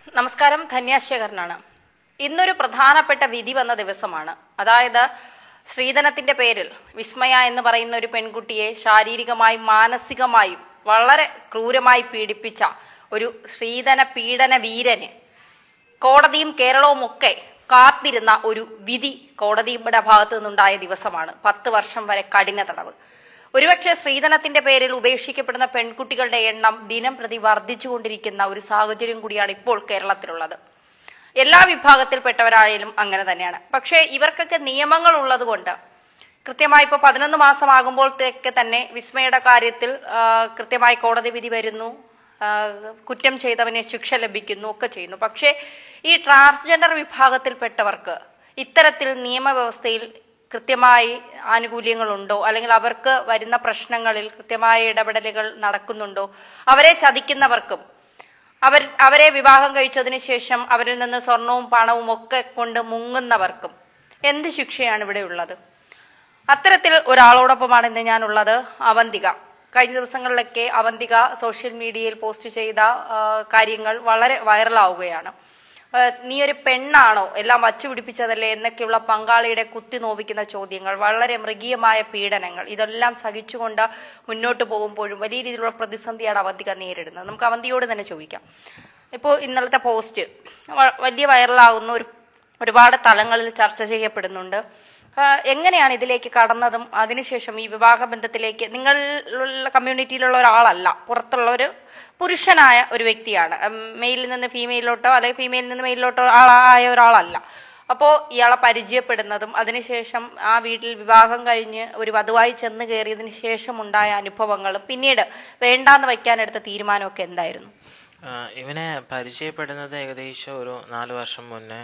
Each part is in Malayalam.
നമസ്കാരം ധന്യാശേഖരനാണ് ഇന്നൊരു പ്രധാനപ്പെട്ട വിധി വന്ന ദിവസമാണ് അതായത് ശ്രീധനത്തിന്റെ പേരിൽ വിസ്മയ എന്ന് പറയുന്ന ഒരു പെൺകുട്ടിയെ ശാരീരികമായും മാനസികമായും വളരെ ക്രൂരമായി പീഡിപ്പിച്ച ഒരു ശ്രീധന പീഡന വീരന് കോടതിയും കേരളവും ഒക്കെ കാത്തിരുന്ന ഒരു വിധി കോടതിയുടെ ഭാഗത്തു നിന്നുണ്ടായ ദിവസമാണ് പത്ത് വർഷം വരെ കഠിന തടവ് ഒരുപക്ഷെ സ്ത്രീധനത്തിന്റെ പേരിൽ ഉപേക്ഷിക്കപ്പെടുന്ന പെൺകുട്ടികളുടെ എണ്ണം ദിനം പ്രതി വർദ്ധിച്ചുകൊണ്ടിരിക്കുന്ന ഒരു സാഹചര്യം കൂടിയാണ് ഇപ്പോൾ കേരളത്തിലുള്ളത് എല്ലാ വിഭാഗത്തിൽപ്പെട്ടവരായാലും അങ്ങനെ തന്നെയാണ് പക്ഷേ ഇവർക്കൊക്കെ നിയമങ്ങൾ ഉള്ളതുകൊണ്ട് കൃത്യമായി ഇപ്പോൾ പതിനൊന്ന് മാസമാകുമ്പോഴത്തേക്ക് തന്നെ വിസ്മയുടെ കാര്യത്തിൽ ആ, കൃത്യമായി കോടതി വിധി വരുന്നു ആ, കുറ്റം ചെയ്തവനെ ശിക്ഷ ലഭിക്കുന്നു ഒക്കെ ചെയ്യുന്നു പക്ഷേ ഈ ട്രാൻസ്ജെൻഡർ വിഭാഗത്തിൽപ്പെട്ടവർക്ക് ഇത്തരത്തിൽ നിയമവ്യവസ്ഥയിൽ കൃത്യമായി ആനുകൂല്യങ്ങളുണ്ടോ അല്ലെങ്കിൽ അവർക്ക് വരുന്ന പ്രശ്നങ്ങളിൽ കൃത്യമായ ഇടപെടലുകൾ നടക്കുന്നുണ്ടോ അവരെ ചതിക്കുന്നവർക്കും അവർ അവരെ വിവാഹം കഴിച്ചതിന് ശേഷം അവരിൽ നിന്ന് സ്വർണവും പണവും ഒക്കെ കൊണ്ട് മുങ്ങുന്നവർക്കും എന്ത് ശിക്ഷയാണ് ഇവിടെ ഉള്ളത് അത്തരത്തിൽ ഒരാളോടൊപ്പമാണ് ഇന്ന് ഞാനുള്ളത് അവന്തിക കഴിഞ്ഞ ദിവസങ്ങളിലൊക്കെ അവന്തിക സോഷ്യൽ മീഡിയയിൽ പോസ്റ്റ് ചെയ്ത ആ, കാര്യങ്ങൾ വളരെ വൈറലാവുകയാണ് ആ, നീ ഒരു പെണ്ണാണോ എല്ലാം വച്ചു പിടിപ്പിച്ചതല്ലേ എന്നൊക്കെയുള്ള പങ്കാളിയുടെ കുത്തി നോവിക്കുന്ന ചോദ്യങ്ങൾ വളരെ മൃഗീയമായ പീഡനങ്ങൾ ഇതെല്ലാം സഹിച്ചുകൊണ്ട് മുന്നോട്ട് പോകുമ്പോഴും വലിയ രീതിയിലുള്ള പ്രതിസന്ധിയാണ് അവന്തിക നേരിടുന്നത് നമുക്ക് അവന്തിയോട് തന്നെ ചോദിക്കാം ഇപ്പോൾ ഇന്നലത്തെ പോസ്റ്റ് വ- വലിയ വൈറലാകുന്ന ഒരു ഒരുപാട് തലങ്ങളിൽ ചർച്ച ചെയ്യപ്പെടുന്നുണ്ട് ആ, എങ്ങനെയാണ് ഇതിലേക്ക് കടന്നതും അതിനുശേഷം ഈ വിവാഹ ബന്ധത്തിലേക്ക് നിങ്ങളുള്ള കമ്മ്യൂണിറ്റിയിലുള്ള ഒരാളല്ല പുറത്തുള്ള ഒരു പുരുഷനായ ഒരു വ്യക്തിയാണ് ഉം, മെയിലിൽ നിന്ന് ഫീമെയിലോട്ടോ അല്ലെങ്കിൽ ഫീമെയിലിൽ നിന്ന് മെയിലിലോട്ടോ ആളായ ഒരാളല്ല അപ്പോൾ ഇയാളെ പരിചയപ്പെടുന്നതും അതിനുശേഷം ആ വീട്ടിൽ വിവാഹം കഴിഞ്ഞ് ഒരു വധുവായി ചെന്ന് കയറിയതിന് ശേഷം ഉണ്ടായ അനുഭവങ്ങളും പിന്നീട് വേണ്ടാന്ന് വയ്ക്കാനെടുത്ത തീരുമാനമൊക്കെ എന്തായിരുന്നു ആ, ഇവനെ പരിചയപ്പെടുന്നത് ഏകദേശം ഒരു നാല് വർഷം മുന്നേ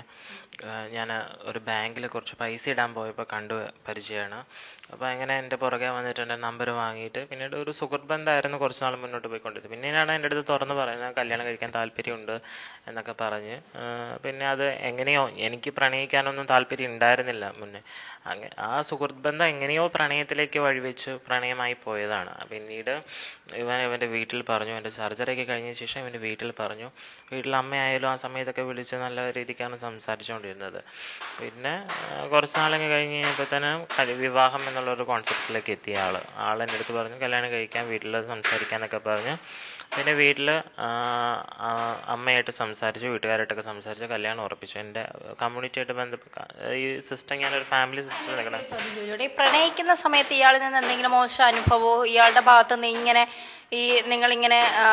ഞാൻ ഒരു ബാങ്കിൽ കുറച്ച് പൈസ ഇടാൻ പോയപ്പോൾ കണ്ടു പരിചയമാണ് അപ്പോൾ അങ്ങനെ എൻ്റെ പുറകെ വന്നിട്ട് എൻ്റെ നമ്പർ വാങ്ങിയിട്ട് പിന്നീട് ഒരു സുഹൃത്ത് ബന്ധമായിരുന്നു കുറച്ച് നാൾ മുന്നോട്ട് പോയിക്കൊണ്ടിരുന്നത് പിന്നീടാണ് എൻ്റെ അടുത്ത് തുറന്ന് പറയുന്നത് കല്യാണം കഴിക്കാൻ താല്പര്യമുണ്ട് എന്നൊക്കെ പറഞ്ഞ് ആ, പിന്നെ അത് എങ്ങനെയോ എനിക്ക് പ്രണയിക്കാനൊന്നും താല്പര്യം ഉണ്ടായിരുന്നില്ല മുന്നേ അങ്ങനെ ആ സുഹൃത്ത് ബന്ധം എങ്ങനെയോ പ്രണയത്തിലേക്ക് വഴിവെച്ച് പ്രണയമായി പോയതാണ് പിന്നീട് ഇവൻ ഇവൻ്റെ വീട്ടിൽ പറഞ്ഞു എൻ്റെ സർജറിയൊക്കെ കഴിഞ്ഞ ശേഷം ഇവൻ്റെ വീട്ടിൽ പറഞ്ഞു വീട്ടിൽ അമ്മയായാലും ആ സമയത്തൊക്കെ വിളിച്ച് നല്ല രീതിക്കാണ് സംസാരിച്ചുകൊണ്ടിരുന്നത് പിന്നെ ആ, കുറച്ച് നാളൊക്കെ കഴിഞ്ഞ് കഴിഞ്ഞപ്പോൾ തന്നെ കല്- വിവാഹം എന്നുള്ളൊരു കോൺസെപ്റ്റിലേക്ക് എത്തിയ ആൾ ആൾ എൻ്റെ അടുത്ത് പറഞ്ഞു കല്യാണം കഴിക്കാൻ വീട്ടിൽ സംസാരിക്കാനൊക്കെ പറഞ്ഞു പിന്നെ വീട്ടിൽ അമ്മയായിട്ട് സംസാരിച്ചു വീട്ടുകാരായിട്ടൊക്കെ സംസാരിച്ച് കല്യാണം ഉറപ്പിച്ചു എൻ്റെ കമ്മ്യൂണിറ്റിയായിട്ട് ബന്ധപ്പെട്ട ഈ സിസ്റ്റം ഞാനൊരു ഫാമിലി സിസ്റ്റം നിൽക്കണം ചോദ്യം ചോദിച്ചോട്ടെ. ഈ പ്രണയിക്കുന്ന സമയത്ത് ഇയാളിൽ നിന്ന് എന്തെങ്കിലും മോശം അനുഭവമോ ഇയാളുടെ ഭാഗത്ത് നിന്ന് ഇങ്ങനെ ഈ നിങ്ങളിങ്ങനെ ആ,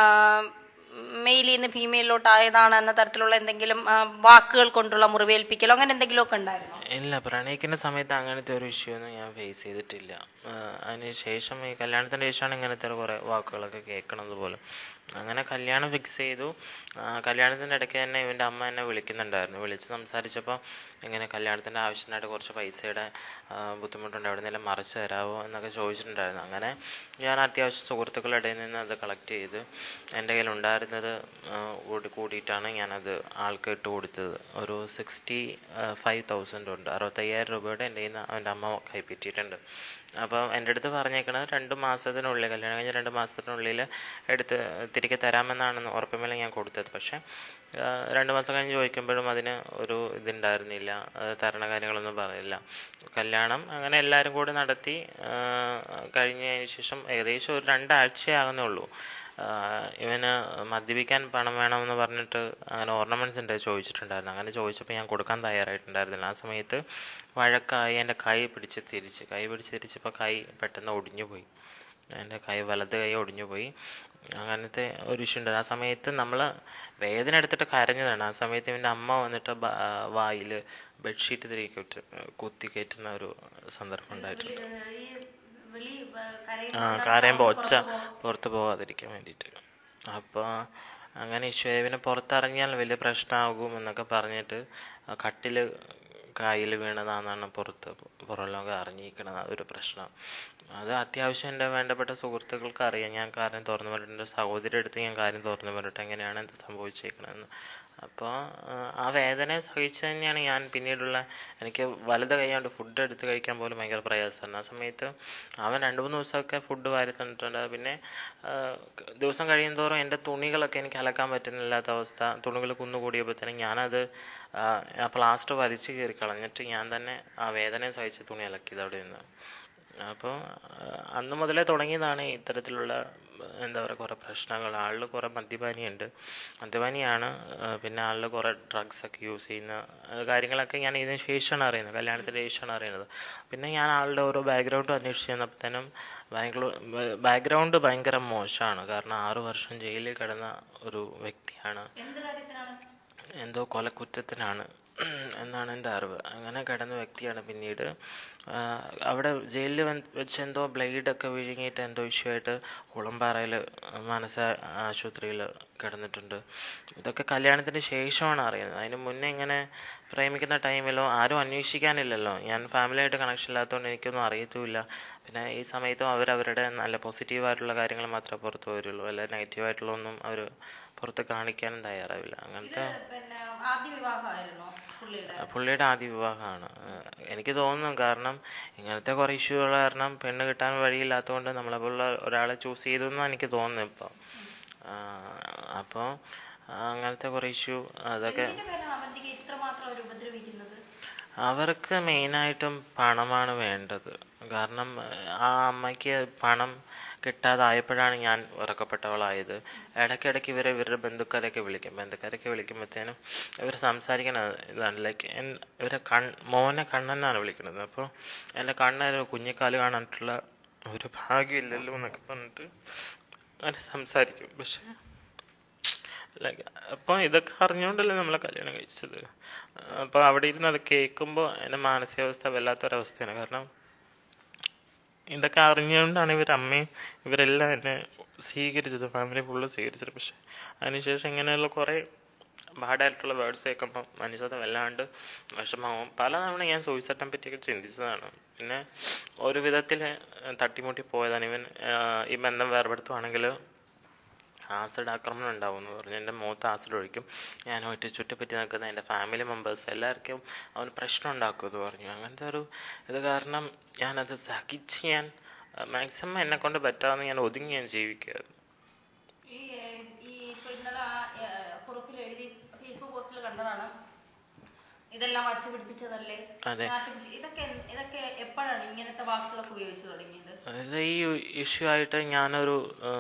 മെയിലിൽ നിന്ന് ഫീമെയിലോട്ട് ആയതാണ് എന്ന തരത്തിലുള്ള എന്തെങ്കിലും ആ, വാക്കുകൾ കൊണ്ടുള്ള മുറിവേൽപ്പിക്കലോ അങ്ങനെ എന്തെങ്കിലുമൊക്കെ ഉണ്ടായിരുന്നു ഇല്ല പ്രണയിക്കുന്ന സമയത്ത് അങ്ങനത്തെ ഒരു ഇഷ്യൂ ഒന്നും ഞാൻ ഫേസ് ചെയ്തിട്ടില്ല അതിന് ശേഷം ഈ കല്യാണത്തിന് ശേഷമാണ് ഇങ്ങനത്തെ കുറേ വാക്കുകളൊക്കെ കേൾക്കണത് പോലും അങ്ങനെ കല്യാണം ഫിക്സ് ചെയ്തു ആ, കല്യാണത്തിൻ്റെ ഇടയ്ക്ക് തന്നെ ഇവൻ്റെ അമ്മ എന്നെ വിളിക്കുന്നുണ്ടായിരുന്നു വിളിച്ച് സംസാരിച്ചപ്പോൾ ഇങ്ങനെ കല്യാണത്തിൻ്റെ ആവശ്യത്തിനായിട്ട് കുറച്ച് പൈസയുടെ ആ, ബുദ്ധിമുട്ടുണ്ട് എവിടെ നിന്നെല്ലാം മറിച്ച് തരാമോ എന്നൊക്കെ ചോദിച്ചിട്ടുണ്ടായിരുന്നു അങ്ങനെ ഞാൻ അത്യാവശ്യം സുഹൃത്തുക്കളുടെ ഇടയിൽ നിന്ന് അത് കളക്ട് ചെയ്ത് എൻ്റെ കയ്യിൽ ഉണ്ടായിരുന്നത് ആ, കൂടി കൂടിയിട്ടാണ് ഞാനത് ആൾക്ക് ഇട്ട് കൊടുത്തത് ഒരു സിക്സ്റ്റി ഫൈവ് തൗസൻഡ് ഉണ്ട് അറുപത്തയ്യായിരം രൂപയുടെ എൻ്റെ കയ്യിൽ നിന്ന് അവൻ്റെ അമ്മ കൈപ്പറ്റിയിട്ടുണ്ട് അപ്പം എൻ്റെ അടുത്ത് പറഞ്ഞേക്കണത് രണ്ട് മാസത്തിനുള്ളിൽ കല്യാണം കഴിഞ്ഞ രണ്ട് മാസത്തിനുള്ളിൽ എടുത്ത് തിരികെ തരാമെന്നാണ് ഉറപ്പുമേലെ ഞാൻ കൊടുത്തത് പക്ഷേ ആ, രണ്ട് മാസം കഴിഞ്ഞ് ചോദിക്കുമ്പോഴും അതിന് ഒരു ഇതുണ്ടായിരുന്നില്ല ആ, തരണ കാര്യങ്ങളൊന്നും പറഞ്ഞില്ല കല്യാണം അങ്ങനെ എല്ലാവരും കൂടി നടത്തി ആ, കഴിഞ്ഞതിന് ശേഷം ഏകദേശം ഒരു രണ്ടാഴ്ചയാകുന്നേ ഉള്ളൂ ആ, ഇവന് മദ്യപിക്കാൻ പണം വേണമെന്ന് പറഞ്ഞിട്ട് അങ്ങനെ ഓർണമെൻറ്റ്സ് ഉണ്ട് ചോദിച്ചിട്ടുണ്ടായിരുന്നു അങ്ങനെ ചോദിച്ചപ്പോൾ ഞാൻ കൊടുക്കാൻ തയ്യാറായിട്ടുണ്ടായിരുന്നില്ല ആ സമയത്ത് വഴക്കായി എൻ്റെ കൈ പിടിച്ച് തിരിച്ച് കൈ പിടിച്ച് തിരിച്ചപ്പോൾ കൈ പെട്ടെന്ന് ഒടിഞ്ഞു പോയി എൻ്റെ കൈ വലത് കൈ ഒടിഞ്ഞു പോയി അങ്ങനത്തെ ഒരു ഇഷ്യൂ ഉണ്ട് ആ സമയത്ത് നമ്മൾ വേദന എടുത്തിട്ട് കരഞ്ഞതാണ് ആ സമയത്ത് ഇവൻ്റെ അമ്മ വന്നിട്ട് വായിൽ ബെഡ്ഷീറ്റ് തിരികെ കുത്തി കയറ്റുന്ന ഒരു സന്ദർഭം ഉണ്ടായിട്ടുണ്ട് ആ കരയുമ്പോൾ ഒച്ച പുറത്ത് പോകാതിരിക്കാൻ വേണ്ടിയിട്ട് അപ്പോൾ അങ്ങനെ ഇഷ്യൂ പിന്നെ പുറത്തിറങ്ങിയാൽ വലിയ പ്രശ്നമാകും എന്നൊക്കെ പറഞ്ഞിട്ട് കട്ടിൽ കായിൽ വീണതാണെന്നാണ് പുറത്ത് പുറം ലോകം അറിഞ്ഞിരിക്കുന്നത് അതൊരു പ്രശ്നം അത് അത്യാവശ്യം എൻ്റെ വേണ്ടപ്പെട്ട സുഹൃത്തുക്കൾക്ക് അറിയാം ഞാൻ കാര്യം തുറന്നു പറഞ്ഞിട്ട് എൻ്റെ സഹോദരി അടുത്ത് ഞാൻ കാര്യം തുറന്നു പറഞ്ഞിട്ട് എങ്ങനെയാണ് എന്ത് സംഭവിച്ചേക്കണതെന്ന് അപ്പോൾ ആ വേദനയെ സഹിച്ച് തന്നെയാണ് ഞാൻ പിന്നീടുള്ള എനിക്ക് വലത് കൈകൊണ്ട് ഫുഡ് എടുത്ത് കഴിക്കാൻ പോലും ഭയങ്കര പ്രയാസമാണ് ആ സമയത്ത് അവൻ രണ്ട് മൂന്ന് ദിവസമൊക്കെ ഫുഡ് വാരി തന്നിട്ടുണ്ട് പിന്നെ ആ, ദിവസം കഴിയും തോറും എൻ്റെ തുണികളൊക്കെ എനിക്ക് അലക്കാൻ പറ്റുന്നില്ലാത്ത അവസ്ഥ തുണികൾ കുന്നുകൂടിയപ്പോഴത്തേനും ഞാനത് ആ, ആ പ്ലാസ്റ്റർ വലിച്ചു കയറി കളഞ്ഞിട്ട് ഞാൻ തന്നെ ആ വേദനയെ സഹിച്ച് തുണി അലക്കിയത് അവിടെ നിന്ന് അപ്പോൾ അന്ന് മുതലേ തുടങ്ങിയതാണ് ഇത്തരത്തിലുള്ള എന്താ പറയുക കുറേ പ്രശ്നങ്ങൾ ആളിൽ കുറേ മദ്യപാനിയുണ്ട് മദ്യപാനിയാണ് ആ, പിന്നെ ആളിൽ കുറേ ഡ്രഗ്സൊക്കെ യൂസ് ചെയ്യുന്ന ആ, കാര്യങ്ങളൊക്കെ ഞാൻ ഇതിന് ശേഷമാണ് അറിയുന്നത് കല്യാണത്തിന് ശേഷമാണ് അറിയുന്നത് പിന്നെ ഞാൻ ആളുടെ ഓരോ ബാക്ക്ഗ്രൗണ്ട് അന്വേഷിച്ച് ചെന്നപ്പോഴത്തേനും ബാംഗ്ലൂർ ബാക്ക്ഗ്രൗണ്ട് ഭയങ്കര മോശമാണ് കാരണം ആറു വർഷം ജയിലിൽ കിടന്ന ഒരു വ്യക്തിയാണ് എന്ത് കാര്യത്തിനാണ് എന്തോ കൊലക്കുറ്റത്തിനാണ് എന്നാണ് എൻ്റെ അറിവ് അങ്ങനെ കിടന്ന വ്യക്തിയാണ് പിന്നീട് ആ, അവിടെ ജയിലിൽ വെച്ച് എന്തോ ബ്ലേഡൊക്കെ വിഴുങ്ങിയിട്ട് എന്തോ ഇഷ്യൂ ആയിട്ട് കുളമ്പാറയിൽ മാനസ ആശുപത്രിയിൽ കിടന്നിട്ടുണ്ട് ഇതൊക്കെ കല്യാണത്തിന് ശേഷമാണ് അറിയുന്നത് അതിന് മുന്നേ ഇങ്ങനെ പ്രേമിക്കുന്ന ടൈമിലോ ആരും അന്വേഷിക്കാനില്ലല്ലോ ഞാൻ ഫാമിലിയായിട്ട് കണക്ഷൻ ഇല്ലാത്തതുകൊണ്ട് എനിക്കൊന്നും അറിയത്തുമില്ല പിന്നെ ഈ സമയത്തും അവരവരുടെ നല്ല പോസിറ്റീവായിട്ടുള്ള കാര്യങ്ങൾ മാത്രമേ പുറത്ത് വരുള്ളൂ അല്ല നെഗറ്റീവായിട്ടുള്ള ഒന്നും അവർ പുറത്ത് കാണിക്കാനും തയ്യാറാവില്ല അങ്ങനത്തെ പിന്നെ ആദ്യ വിവാഹമായിരുന്നോ പുള്ളിയുടെ പുള്ളിയുടെ ആദ്യ വിവാഹമാണ് ഏഹ് എനിക്ക് തോന്നുന്നു കാരണം ഇങ്ങനത്തെ കുറേ ഇഷ്യൂകൾ കാരണം പെണ്ണ് കിട്ടാൻ വഴിയില്ലാത്തതുകൊണ്ട് നമ്മളെപ്പോലുള്ള ഒരാളെ ചൂസ് ചെയ്തു എന്നാണ് എനിക്ക് തോന്നുന്നത് ഇപ്പോൾ അപ്പോൾ അങ്ങനത്തെ കുറേ ഇഷ്യൂ അതൊക്കെ എന്തിന്റെ പേരാണ് അവന്തിക ഇത്രമാത്രം അവർ ഉപദ്രവിക്കുന്നത് അവർക്ക് മെയിനായിട്ടും പണമാണ് വേണ്ടത് കാരണം ആ അമ്മയ്ക്ക് പണം കിട്ടാതായപ്പോഴാണ് ഞാൻ ഉറക്കപ്പെട്ടവളായത് ഇടയ്ക്കിടയ്ക്ക് ഇവരെ ഇവരുടെ ബന്ധുക്കാരൊക്കെ വിളിക്കും ബന്ധുക്കാരൊക്കെ വിളിക്കുമ്പോഴത്തേനും ഇവർ സംസാരിക്കണ ഇതാണ് ലൈക്ക് ഇവരെ കൺ മോനെ കണ്ണെന്നാണ് വിളിക്കുന്നത് അപ്പോൾ എൻ്റെ കണ്ണൊരു കുഞ്ഞിക്കാല് കാണാനായിട്ടുള്ള ഒരു ഭാഗ്യമില്ലല്ലോ എന്നൊക്കെ പറഞ്ഞിട്ട് അങ്ങനെ സംസാരിക്കും പക്ഷേ ലൈക്ക് അപ്പോൾ ഇതൊക്കെ അറിഞ്ഞുകൊണ്ടല്ലേ നമ്മളെ കല്യാണം കഴിച്ചത് അപ്പോൾ അവിടെ ഇരുന്ന് അത് കേൾക്കുമ്പോൾ എൻ്റെ മാനസികാവസ്ഥ വല്ലാത്തൊരവസ്ഥയാണ് കാരണം ഇതൊക്കെ അറിഞ്ഞുകൊണ്ടാണ് ഇവർ അമ്മയും ഇവരെല്ലാം എന്നെ സ്വീകരിച്ചത് ഫാമിലി ഫുള്ള് സ്വീകരിച്ചത് പക്ഷെ അതിനുശേഷം ഇങ്ങനെയുള്ള കുറേ ബാഡായിട്ടുള്ള വേർഡ്സ് കേൾക്കുമ്പോൾ മനുഷ്യത വല്ലാണ്ട് വിഷമാവും പലതവണ ഞാൻ സൂയിസൈഡിനെ പറ്റിയൊക്കെ ചിന്തിച്ചതാണ് പിന്നെ ഒരു വിധത്തിൽ തട്ടിമുട്ടി പോയതാണ് ഇവൻ ഈ ബന്ധം വേർപെടുത്തുവാണെങ്കിൽ ആസിഡ് ആക്രമണം ഉണ്ടാവും എന്ന് പറഞ്ഞു എൻ്റെ മുഖത്ത് ആസിഡ് ഒഴിക്കും ഞാനുമായിട്ട് ചുറ്റിപ്പറ്റി നിൽക്കുന്ന എൻ്റെ ഫാമിലി മെമ്പേഴ്സ് എല്ലാവർക്കും അവൻ പ്രശ്നം ഉണ്ടാക്കുമെന്ന് പറഞ്ഞു അങ്ങനത്തെ ഒരു ഇത് കാരണം ഞാനത് സഹിച്ച് ഞാൻ മാക്സിമം എന്നെ കൊണ്ട് പറ്റാവുന്ന ഞാൻ ഒതുങ്ങി ഞാൻ ജീവിക്കുകയായിരുന്നു ഈ ഏഹ്, ഈ ഇപ്പൊ ഇന്നലെ ആ ഏഹ്, കുറിപ്പിൽ എഴുതി ഫേസ്ബുക്ക് പോസ്റ്റിൽ കണ്ടതാണ് ഇതെല്ലാം വച്ച് പിടിപ്പിച്ചതല്ലേ അതെ. ആർട്ടിഫിഷ്യൽ ഇതൊക്കെ എന്ത്- ഇതൊക്കെ എപ്പോഴാണ് ഇങ്ങനത്തെ വാക്കുകളൊക്കെ ഉപയോഗിച്ച് തുടങ്ങിയത് അതായത് ഈ ഇഷ്യൂ ആയിട്ട് ഞാനൊരു ആ,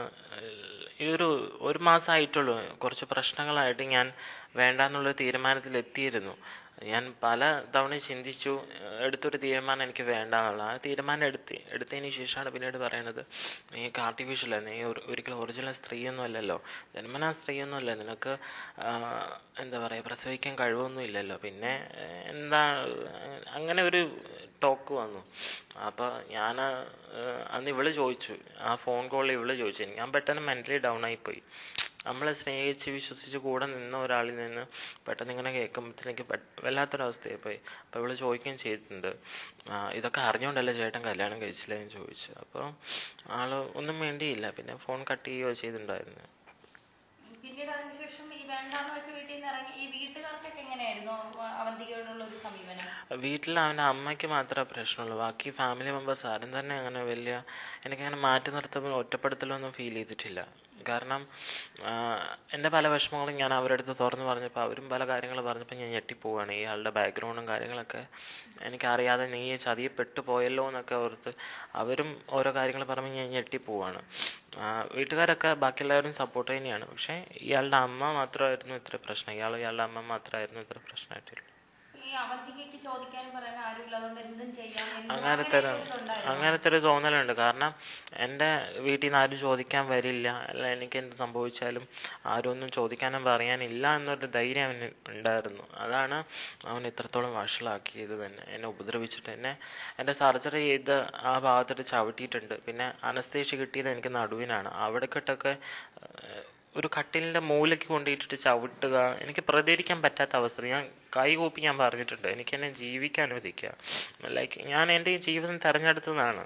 ഈ ഒരു ഒരു മാസമായിട്ടുള്ളൂ കുറച്ച് പ്രശ്നങ്ങളായിട്ട് ഞാൻ വേണ്ടാന്നുള്ള തീരുമാനത്തിൽ എത്തിയിരുന്നു ഞാൻ പല തവണ ചിന്തിച്ചു എടുത്തൊരു തീരുമാനം എനിക്ക് വേണ്ടാന്നുള്ള ആ തീരുമാനം എടുത്ത് എടുത്തതിന് ശേഷമാണ് പിന്നീട് പറയണത് നീ ആർട്ടിഫിഷ്യലാണ് നീ ഒരു- ഒരിക്കലും ഒറിജിനൽ സ്ത്രീയൊന്നും അല്ലല്ലോ ജന്മനാ സ്ത്രീയൊന്നും അല്ല നിനക്ക് ആ, എന്താ പറയുക പ്രസവിക്കാൻ കഴിവൊന്നും ഇല്ലല്ലോ പിന്നെ ഏഹ്, എന്താ അങ്ങനെ ഒരു ടോക്ക് വന്നു അപ്പോൾ ഞാൻ അന്ന് ഇവള് ചോദിച്ചു ആ ഫോൺ കോളിൽ ഇവള് ചോദിച്ചു എനിക്ക് ഞാൻ പെട്ടെന്ന് മെൻ്റലി ഡൗൺ ആയിപ്പോയി നമ്മളെ സ്നേഹിച്ച് വിശ്വസിച്ച് കൂടെ നിന്ന ഒരാളിൽ നിന്ന് പെട്ടെന്ന് ഇങ്ങനെ കേൾക്കുമ്പോഴത്തേക്ക് വല്ലാത്തൊരവസ്ഥയായി പോയി അപ്പോൾ ഇവള് ചോദിക്കുകയും ചെയ്തിട്ടുണ്ട് "ആ, ഇതൊക്കെ അറിഞ്ഞുകൊണ്ടല്ലേ ചേട്ടൻ കല്യാണം കഴിച്ചില്ലേ എന്ന് ചോദിച്ചു അപ്പോൾ ആള് ഒന്നും വേണ്ടിയില്ല പിന്നെ ഫോൺ കട്ട് ചെയ്യുകയോ ചെയ്തിട്ടുണ്ടായിരുന്നു പിന്നീട് അതിനുശേഷം ഈ വേണ്ടാന്ന് വെച്ച് വീട്ടിൽ നിന്ന് ഇറങ്ങി ഈ വീട്ടുകാർക്കൊക്കെ എങ്ങനെയായിരുന്നു അവ- അവന്തികയോടുള്ള ഒരു സമീപനം വീട്ടിൽ അവൻ്റെ അമ്മയ്ക്ക് മാത്രമേ പ്രശ്നമുള്ളൂ ബാക്കി ഫാമിലി മെമ്പേഴ്സ് ആരും തന്നെ അങ്ങനെ വലിയ എനിക്കങ്ങനെ മാറ്റി നിർത്തുമ്പോൾ ഒറ്റപ്പെടുത്തലൊന്നും ഫീൽ ചെയ്തിട്ടില്ല കാരണം ആ, എൻ്റെ പല വിഷമങ്ങളും ഞാൻ അവരുടെ അടുത്ത് തുറന്ന് പറഞ്ഞപ്പോൾ അവരും പല കാര്യങ്ങൾ പറഞ്ഞപ്പോൾ ഞാൻ ഞെട്ടിപ്പോവാണ് ഈ ആളുടെ ബാക്ക്ഗ്രൗണ്ടും കാര്യങ്ങളൊക്കെ എനിക്കറിയാതെ നീ ഈ ചതിയിൽ പെട്ടു പോയല്ലോ എന്നൊക്കെ ഓർത്ത് അവരും ഓരോ കാര്യങ്ങൾ പറയുമ്പോൾ ഞാൻ ഞെട്ടിപ്പോവാണ് ആ, വീട്ടുകാരൊക്കെ ബാക്കിയെല്ലാവരും സപ്പോർട്ട് തന്നെയാണ് പക്ഷേ ഇയാളുടെ അമ്മ മാത്രമായിരുന്നു ഇത്ര പ്രശ്നം ഇയാൾ ഇയാളുടെ അമ്മ മാത്രമായിരുന്നു ഇത്ര പ്രശ്നമായിട്ടുള്ളൂ ഈ അവന്തികയ്ക്ക് ചോദിക്കാനും പറയാൻ ആരുമില്ല അതുകൊണ്ട് എന്തും ചെയ്യാം എന്തും അങ്ങനത്തെ ഒരു അങ്ങനെയൊക്കെ ഒരിതുണ്ടായിരുന്നു. അങ്ങനത്തെ ഒരു തോന്നലുണ്ട് കാരണം എൻ്റെ വീട്ടിൽ നിന്ന് ആരും ചോദിക്കാൻ വരില്ല അല്ല എനിക്ക് എന്ത് സംഭവിച്ചാലും ആരും ഒന്നും ചോദിക്കാനും പറയാനില്ല എന്നൊരു ധൈര്യം അവന് ഉണ്ടായിരുന്നു അതാണ് അവൻ ഇത്രത്തോളം വഷളാക്കിയത് തന്നെ എന്നെ ഉപദ്രവിച്ചിട്ട് എന്നെ എൻ്റെ സർജറി ചെയ്ത് ആ ഭാഗത്തിട്ട് ചവിട്ടിയിട്ടുണ്ട് പിന്നെ അനസ്തേഷ്യ കിട്ടിയത് എനിക്ക് നടുവിനാണ് അവിടെ കിട്ടൊക്കെ ഒരു കട്ടിലിൻ്റെ മൂലയ്ക്ക് കൊണ്ടിട്ടിട്ട് ചവിട്ടുക എനിക്ക് പ്രതികരിക്കാൻ പറ്റാത്ത അവസ്ഥ ഞാൻ കൈ കൂപ്പി ഞാൻ പറഞ്ഞിട്ടുണ്ട് എനിക്ക് എന്നെ ജീവിക്കാൻ അനുവദിക്കുക ലൈക്ക് ഞാൻ എൻ്റെ ഈ ജീവിതം തിരഞ്ഞെടുത്തതാണ്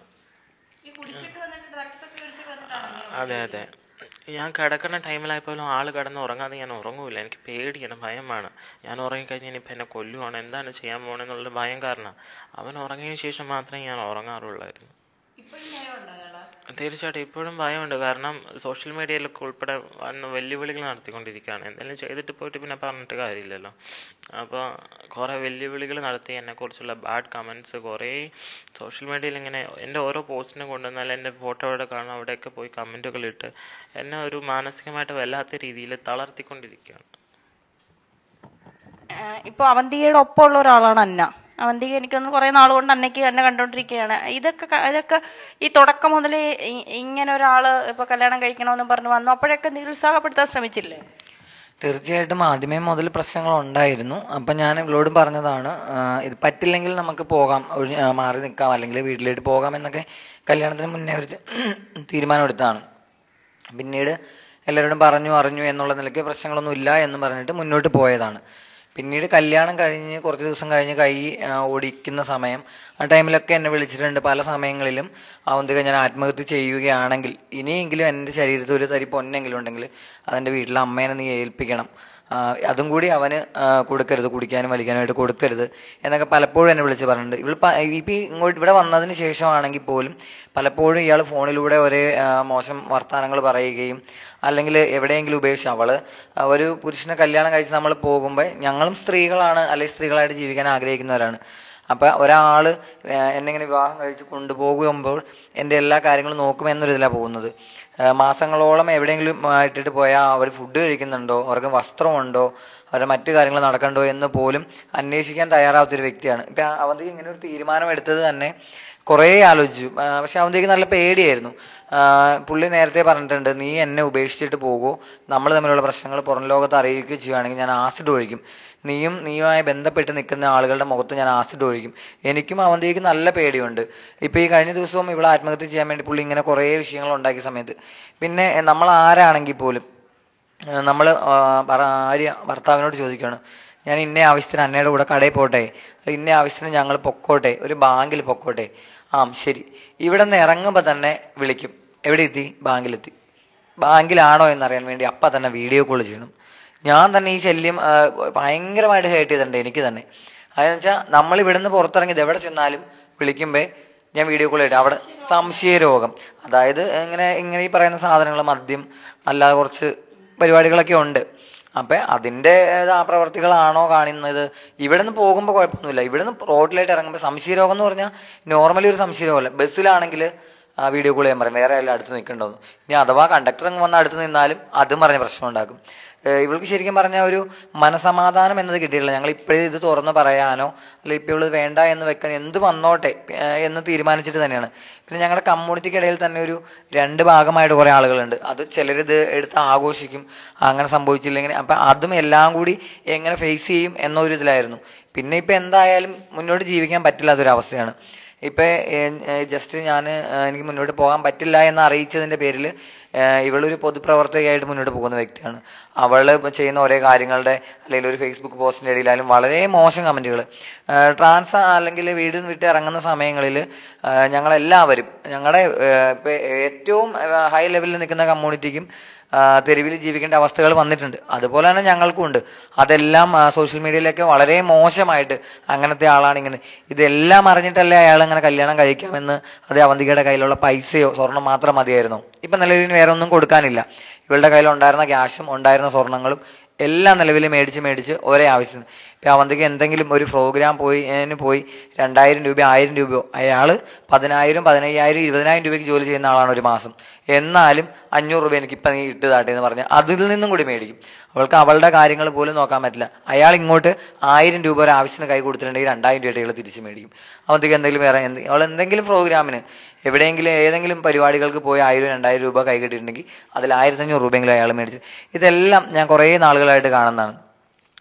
അതെ അതെ ഞാൻ കിടക്കുന്ന ടൈമിലായപ്പോലും ആൾ കിടന്ന് ഉറങ്ങാതെ ഞാൻ ഉറങ്ങൂല എനിക്ക് പേടിയാണ് ഭയമാണ് ഞാൻ ഉറങ്ങിക്കഴിഞ്ഞാൽ ഇനിയിപ്പോൾ എന്നെ കൊല്ലുവാണ് എന്താണ് ചെയ്യാൻ പോകണമെന്നുള്ള ഭയം കാരണം അവൻ ഉറങ്ങിയതിന് ശേഷം മാത്രമേ ഞാൻ ഉറങ്ങാറുള്ളായിരുന്നു തീർച്ചയായിട്ടും ഇപ്പോഴും ഭയമുണ്ട് കാരണം സോഷ്യൽ മീഡിയയിലൊക്കെ ഉൾപ്പെടെ വന്ന് വെല്ലുവിളികൾ നടത്തിക്കൊണ്ടിരിക്കുകയാണ് എന്തെങ്കിലും ചെയ്തിട്ട് പോയിട്ട് പിന്നെ പറഞ്ഞിട്ട് കാര്യമില്ലല്ലോ അപ്പോൾ കുറേ വെല്ലുവിളികൾ നടത്തി എന്നെക്കുറിച്ചുള്ള ബാഡ് കമൻറ്റ്സ് കുറേ സോഷ്യൽ മീഡിയയിൽ ഇങ്ങനെ എൻ്റെ ഓരോ പോസ്റ്റിനും കൊണ്ടുവന്നാൽ എൻ്റെ ഫോട്ടോ അവിടെ കാണും അവിടെയൊക്കെ പോയി കമൻറ്റുകൾ ഇട്ട് എന്നെ ഒരു മാനസികമായിട്ട് വല്ലാത്ത രീതിയിൽ തളർത്തിക്കൊണ്ടിരിക്കുകയാണ് ഇപ്പോൾ അവന്തികയുടെ ഒപ്പമുള്ള ഒരാളാണ് അന്ന അവന്തിക എനിക്കൊന്ന് കുറേ നാൾ കൊണ്ട് അന്നയ്ക്ക് എന്നെ കണ്ടോണ്ടിരിക്കുകയാണ് ഇതൊക്കെ ക- ഇതൊക്കെ ഈ തുടക്കം മുതൽ ഇങ്ങനെ ഒരാൾ ഇപ്പോൾ കല്യാണം കഴിക്കണമെന്ന് പറഞ്ഞു വന്നു അപ്പോഴൊക്കെ നിരുത്സാഹപ്പെടുത്താൻ ശ്രമിച്ചില്ലേ തീർച്ചയായിട്ടും ആദ്യമേ മുതൽ പ്രശ്നങ്ങൾ ഉണ്ടായിരുന്നു അപ്പം ഞാൻ ഇവളോട് പറഞ്ഞതാണ് ആ, ഇത് പറ്റില്ലെങ്കിൽ നമുക്ക് പോകാം ഒഴി- ആ, മാറി നിൽക്കാം അല്ലെങ്കിൽ വീട്ടിലേക്ക് പോകാം എന്നൊക്കെ കല്യാണത്തിന് മുന്നേ ഒരു തീരുമാനമെടുത്താണ് പിന്നീട് എല്ലാവരോടും പറഞ്ഞു അറിഞ്ഞു എന്നുള്ള നിലയ്ക്ക് പ്രശ്നങ്ങളൊന്നും ഇല്ല എന്ന് പറഞ്ഞിട്ട് മുന്നോട്ട് പോയതാണ് പിന്നീട് കല്യാണം കഴിഞ്ഞ് കുറച്ച് ദിവസം കഴിഞ്ഞ് കൈ ആ, ഓടിക്കുന്ന സമയം ആ ടൈമിലൊക്കെ എന്നെ വിളിച്ചിട്ടുണ്ട് പല സമയങ്ങളിലും അവന്തിക ഞാൻ ആത്മഹത്യ ചെയ്യുകയാണെങ്കിൽ ഇനിയെങ്കിലും എൻ്റെ ശരീരത്തിൽ ഒരു തരി പൊന്നെങ്കിലും ഉണ്ടെങ്കിൽ അതെൻ്റെ വീട്ടിലെ അമ്മേനെ നീ ഏൽപ്പിക്കണം ആ, അതും കൂടി അവന് ആ, കൊടുക്കരുത് കുടിക്കാനും വലിക്കാനുമായിട്ട് കൊടുക്കരുത് എന്നൊക്കെ പലപ്പോഴും എന്നെ വിളിച്ച് പറഞ്ഞിട്ടുണ്ട് ഇവൾ ഇപ്പം ഇങ്ങോട്ട് ഇവിടെ വന്നതിന് ശേഷമാണെങ്കിൽ പോലും പലപ്പോഴും ഇയാൾ ഫോണിലൂടെ ഒരേ ആ, മോശം വർത്തമാനങ്ങൾ പറയുകയും അല്ലെങ്കിൽ എവിടെയെങ്കിലും ഉപേക്ഷിച്ച് അവള് ആ, ഒരു പുരുഷനെ കല്യാണം കഴിച്ച് നമ്മൾ പോകുമ്പോൾ ഞങ്ങളും സ്ത്രീകളാണ് അല്ലെങ്കിൽ സ്ത്രീകളായിട്ട് ജീവിക്കാൻ ആഗ്രഹിക്കുന്നവരാണ് അപ്പം ഒരാൾ എന്നെ ഇങ്ങനെ വിവാഹം കഴിച്ച് കൊണ്ടുപോകുമ്പോൾ എൻ്റെ എല്ലാ കാര്യങ്ങളും നോക്കുമെന്നൊരിതിലാണ് പോകുന്നത് ആ, മാസങ്ങളോളം എവിടെയെങ്കിലും ആ, ഇട്ടിട്ട് പോയാൽ അവർ ഫുഡ് കഴിക്കുന്നുണ്ടോ അവർക്ക് വസ്ത്രമുണ്ടോ അവരുടെ മറ്റു കാര്യങ്ങൾ നടക്കണ്ടോ എന്ന് പോലും അന്വേഷിക്കാൻ തയ്യാറാവാത്തൊരു വ്യക്തിയാണ് ഇപ്പം അവന്തിക്ക് ഇങ്ങനെ ഒരു തീരുമാനം എടുത്തത് തന്നെ കുറേ ആലോചിച്ചു ആ, പക്ഷെ അവന്തിക്ക് നല്ല പേടിയായിരുന്നു ആ, പുള്ളി നേരത്തെ പറഞ്ഞിട്ടുണ്ട് നീ എന്നെ ഉപേക്ഷിച്ചിട്ട് പോകുമോ നമ്മൾ തമ്മിലുള്ള പ്രശ്നങ്ങൾ പുറം ലോകത്ത് അറിയിക്കുകയോ ചെയ്യുകയാണെങ്കിൽ ഞാൻ ആസിഡ് ഒഴിക്കും നീയും നീയുമായി ബന്ധപ്പെട്ട് നിൽക്കുന്ന ആളുകളുടെ മുഖത്ത് ഞാൻ ആസിഡ് ഒഴിക്കും എനിക്കും അവന്തിക്ക് നല്ല പേടിയുണ്ട് ഇപ്പം ഈ കഴിഞ്ഞ ദിവസവും ഇവിടെ ആത്മഹത്യ ചെയ്യാൻ വേണ്ടി പുള്ളി ഇങ്ങനെ കുറേ വിഷയങ്ങൾ ഉണ്ടാക്കിയ സമയത്ത് പിന്നെ നമ്മൾ ആരാണെങ്കിൽ പോലും നമ്മൾ ഭാര്യ ഭർത്താവിനോട് ചോദിക്കുകയാണ് ഞാൻ ഇന്ന ആവശ്യത്തിന് അന്നയുടെ കൂടെ കടയിൽ പോട്ടെ ഇന്ന ആവശ്യത്തിന് ഞങ്ങൾ പൊക്കോട്ടെ ഒരു ബാങ്കിൽ പൊക്കോട്ടെ ആ ശരി ഇവിടെ നിന്ന് ഇറങ്ങുമ്പോൾ തന്നെ വിളിക്കും എവിടെ എത്തി ബാങ്കിലെത്തി ബാങ്കിലാണോ എന്നറിയാൻ വേണ്ടി അപ്പം തന്നെ വീഡിയോ കോൾ ചെയ്യണം ഞാൻ തന്നെ ഈ ശല്യം ആ, ഭയങ്കരമായിട്ട് ഹേർട്ട് ചെയ്തിട്ടുണ്ട് എനിക്ക് തന്നെ അതെന്ന് വെച്ചാൽ നമ്മൾ ഇവിടുന്ന് പുറത്തിറങ്ങി ഇത് എവിടെ ചെന്നാലും വിളിക്കുമ്പോൾ ഞാൻ വീഡിയോ കോൾ ചെയ്തിട്ട് അവിടെ സംശയ രോഗം അതായത് ഇങ്ങനെ ഇങ്ങനെ ഈ പറയുന്ന സാധനങ്ങൾ മദ്യം അല്ലാതെ കുറച്ച് പരിപാടികളൊക്കെ ഉണ്ട് അപ്പം അതിൻ്റെ ആ പ്രവർത്തികളാണോ കാണുന്നത് ഇവിടുന്ന് പോകുമ്പോൾ കുഴപ്പമൊന്നുമില്ല ഇവിടുന്ന് റോഡിലായിട്ട് ഇറങ്ങുമ്പോൾ സംശയരോഗം എന്ന് പറഞ്ഞാൽ നോർമലി ഒരു സംശയരോഗമല്ല ബസ്സിലാണെങ്കിൽ ആ വീഡിയോ കോൾ ചെയ്യാൻ പറയും വേറെ ആരും അടുത്ത് നിൽക്കണ്ടോന്ന് ഇനി അഥവാ കണ്ടക്ടർ അങ്ങ് വന്ന് അടുത്ത് നിന്നാലും അതും പറഞ്ഞ പ്രശ്നം ഉണ്ടാക്കും ഏഹ് ഇവൾക്ക് ശരിക്കും പറഞ്ഞാൽ ഒരു മനസമാധാനം എന്നത് കിട്ടിയിട്ടില്ല ഞങ്ങൾ ഇപ്പോഴും ഇത് തുറന്ന് പറയാനോ അല്ലെങ്കിൽ ഇപ്പോൾ ഇവള് വേണ്ട എന്ന് വെക്കാൻ എന്ത് വന്നോട്ടെ ഏഹ് എന്ന് തീരുമാനിച്ചിട്ട് തന്നെയാണ് പിന്നെ ഞങ്ങളുടെ കമ്മ്യൂണിറ്റിക്കിടയിൽ തന്നെ ഒരു രണ്ട് ഭാഗമായിട്ട് കുറേ ആളുകളുണ്ട് അത് ചിലരിത് എടുത്ത് ആഘോഷിക്കും അങ്ങനെ സംഭവിച്ചില്ലെങ്കിൽ അപ്പം അതും എല്ലാം കൂടി എങ്ങനെ ഫേസ് ചെയ്യും എന്നൊരു ഇതിലായിരുന്നു പിന്നെ ഇപ്പം എന്തായാലും മുന്നോട്ട് ജീവിക്കാൻ പറ്റില്ലാത്തൊരവസ്ഥയാണ് ഇപ്പം ജസ്റ്റ് ഞാൻ എനിക്ക് മുന്നോട്ട് പോകാൻ പറ്റില്ല എന്ന് അറിയിച്ചതിൻ്റെ പേരിൽ ഇവളൊരു പൊതുപ്രവർത്തകയായിട്ട് മുന്നോട്ട് പോകുന്ന വ്യക്തിയാണ് അവൾ ചെയ്യുന്ന ഓരോ കാര്യങ്ങളുടെ അല്ലെങ്കിൽ ഒരു ഫേസ്ബുക്ക് പോസ്റ്റിൻ്റെ ഇടയിലായാലും വളരെ മോശം കമൻറ്റുകൾ ട്രാൻസ് അല്ലെങ്കിൽ വീട് വിട്ട് ഇറങ്ങുന്ന സമയങ്ങളിൽ ഞങ്ങളെല്ലാവരും ഞങ്ങളുടെ ഇപ്പം ഏറ്റവും ഹൈ ലെവലിൽ നിൽക്കുന്ന കമ്മ്യൂണിറ്റിക്കും തെരുവിൽ ജീവിക്കേണ്ട അവസ്ഥകൾ വന്നിട്ടുണ്ട് അതുപോലെ തന്നെ ഞങ്ങൾക്കും ഉണ്ട് അതെല്ലാം സോഷ്യൽ മീഡിയയിലൊക്കെ വളരെ മോശമായിട്ട് അങ്ങനത്തെ ആളാണ് ഇങ്ങനെ ഇതെല്ലാം അറിഞ്ഞിട്ടല്ലേ അയാൾ ഇങ്ങനെ കല്യാണം കഴിക്കാമെന്ന് അത് അവന്തികയുടെ കയ്യിലുള്ള പൈസയോ സ്വർണം മാത്രം മതിയായിരുന്നു ഇപ്പം നിലവിൽ വേറെ ഒന്നും കൊടുക്കാനില്ല ഇവളുടെ കയ്യിൽ ഉണ്ടായിരുന്ന ക്യാഷും ഉണ്ടായിരുന്ന സ്വർണങ്ങളും എല്ലാം നിലവിൽ മേടിച്ച് മേടിച്ച് ഒരേ ആവശ്യത്തിന് ഇപ്പം അവന്തിക്ക് എന്തെങ്കിലും ഒരു പ്രോഗ്രാം പോയി ഏന് പോയി രണ്ടായിരം രൂപ ആയിരം രൂപയോ അയാൾ പതിനായിരം പതിനയ്യായിരം ഇരുപതിനായിരം രൂപയ്ക്ക് ജോലി ചെയ്യുന്ന ആളാണ് ഒരു മാസം എന്നാലും അഞ്ഞൂറ് രൂപ എനിക്ക് ഇപ്പം നീ ഇട്ടതാട്ടെ എന്ന് പറഞ്ഞ് അതിൽ നിന്നും കൂടി മേടിക്കും അവൾക്ക് അവളുടെ കാര്യങ്ങൾ പോലും നോക്കാൻ പറ്റില്ല അയാൾ ഇങ്ങോട്ട് ആയിരം രൂപ ഒരു ആവശ്യത്തിന് കൈ കൊടുത്തിട്ടുണ്ടെങ്കിൽ രണ്ടായിരം രൂപ ഇയാൾ തിരിച്ച് മേടിക്കും അവന്തിക്ക് എന്തെങ്കിലും വേറെ എന്ത് അവൾ എന്തെങ്കിലും പ്രോഗ്രാമിന് എവിടെയെങ്കിലും ഏതെങ്കിലും പരിപാടികൾക്ക് പോയി ആയിരം രണ്ടായിരം രൂപ കൈ കിട്ടിയിട്ടുണ്ടെങ്കിൽ അതിൽ ആയിരത്തഞ്ഞൂറ് രൂപയെങ്കിലും അയാൾ മേടിച്ച് ഇതെല്ലാം ഞാൻ കുറേ നാളുകളായിട്ട് കാണുന്നതാണ്